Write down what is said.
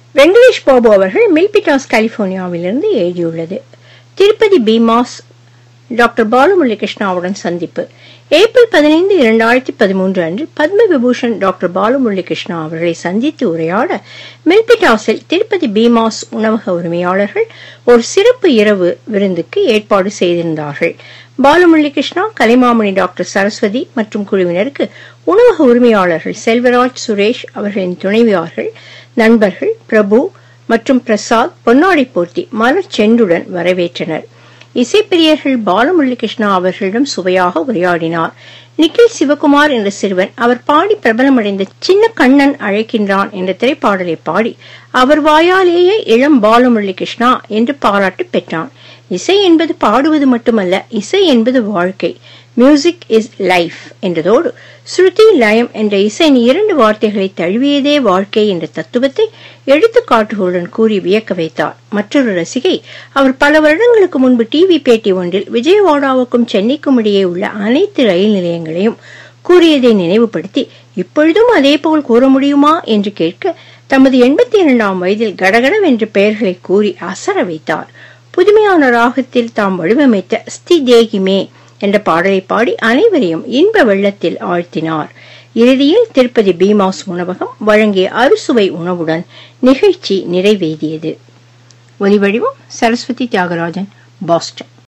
வெங்கடேஷ் பாபு அவர்கள் மில்பிட்டாஸ் கலிபோர்னியாவிலிருந்து எழுதியுள்ளது திருப்பதி பீமாஸ் டாக்டர் பாலுமுரளிகிருஷ்ணாவுடன் சந்திப்பு ஏப்ரல் பதினைந்து இரண்டாயிரத்தி பதிமூன்று அன்று பத்ம விபூஷன் டாக்டர் பாலுமுரளிகிருஷ்ணா அவர்களை சந்தித்து உரையாட மில்பிட்டாஸில் திருப்பதி பீமாஸ் உணவக உரிமையாளர்கள் ஒரு சிறப்பு இரவு விருந்துக்கு ஏற்பாடு செய்திருந்தார்கள் பாலுமுரளிகிருஷ்ணா கலைமாமணி டாக்டர் சரஸ்வதி மற்றும் குழுவினருக்கு உணவக உரிமையாளர்கள் செல்வராஜ் சுரேஷ் அவர்களின் துணைவியார்கள் நண்பர்கள் பிரபு மற்றும் பிரசாத் பொன்னாடை போர்த்தி மலர் செண்டுடன் வரவேற்றனர் இசைப்பிரியர்கள் பாலமுரளிகிருஷ்ணா அவர்களிடம் சுவையாக உரையாடினார் நிக்கில் சிவகுமார் என்ற சிறுவன் அவர் பாடி பிரபலமடைந்த சின்ன கண்ணன் அழைக்கின்றான் என்ற திரைப்பாடலை பாடி அவர் வாயாலேயே இளம் பாலமுரளிகிருஷ்ணா என்று பாராட்டு பெற்றான் இசை என்பது பாடுவது மட்டுமல்ல இசை என்பது வாழ்க்கை மியூசிக் இஸ் லைஃப் என்றதோடு ஸ்ருதி லயம் என்ற இசையின் இரண்டு வார்த்தைகளை தழுவியதே வாழ்க்கை என்ற தத்துவத்தை எடுத்துக்காட்டுகளுடன் கூறி வியக்க வைத்தார் மற்றொரு ரசிகை அவர் பல வருடங்களுக்கு முன்பு டிவி பேட்டி ஒன்றில் விஜயவாடாவுக்கும் சென்னைக்கும் இடையே உள்ள அனைத்து ரயில் நிலையங்களையும் கூறியதை நினைவுபடுத்தி இப்பொழுதும் அதே போல் கூற முடியுமா என்று கேட்க தமது எண்பத்தி இரண்டாம் வயதில் கடகடவென்று பெயர்களை கூறி அசர வைத்தார் புதுமையான ராகத்தில் தாம் வடிவமைத்த ஸ்தி தேகிமே என்ற பாடலை பாடி அனைவரையும் இன்ப வெள்ளத்தில் ஆழ்த்தினார் இறுதியில் திருப்பதி பீமாஸ் உணவகம் வழங்கிய அறுசுவை உணவுடன் நிகழ்ச்சி நிறைவேறியது ஒலிவடிவம் சரஸ்வதி தியாகராஜன் பாஸ்டன்